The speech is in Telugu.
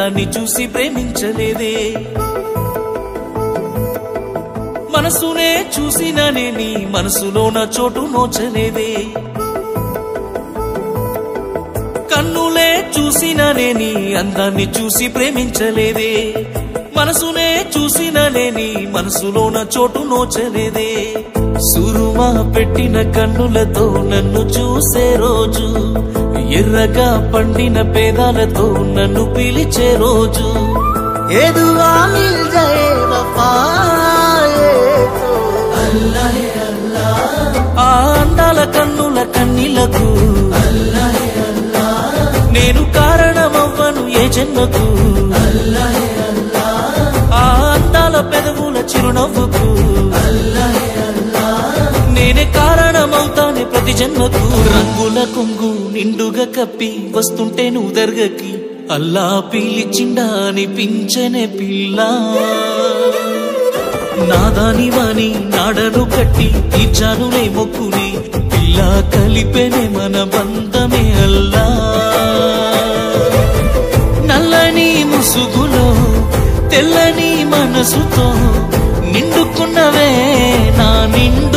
అందాన్ని చూసి ప్రేమించలేదే మనసునే చూసిననే నీ మనసులోన చోటు నోచలేదే కన్నులే చూసిననే నీ అందాన్ని చూసి ప్రేమించలేదే మనసునే చూసిననే నీ మనసులోన చోటు నోచలేదే సురుమా పెట్టిన కన్నులతో నన్ను చూసే రోజు ఎర్రగా పండిన పేదాలతో నన్ను పిలిచే రోజు ये दुआ मिल जाए वफाए तो ఆ అందాల కన్నుల కన్నీలకు నేను కారణమవ్వను ఏ జన్మకు ఆ అందాల పెదవుల చిరునవ్వుకు నేనే కారణమవుతానే ప్రతి జన్మకు రంగుల కొంగు నిండుగా కప్పి వస్తుంటే నువ్వు దర్గకి అల్లా పీలిచిండా అనిపించనే పిల్ల నాదాని వాని నాడను కట్టి తీర్చానులే మొక్కుని పిల్ల కలిపెనే మన బంధమే అల్లా నల్లని ముసుగులో తెల్లని మనసుతో నిండుకున్నవే నా నిండు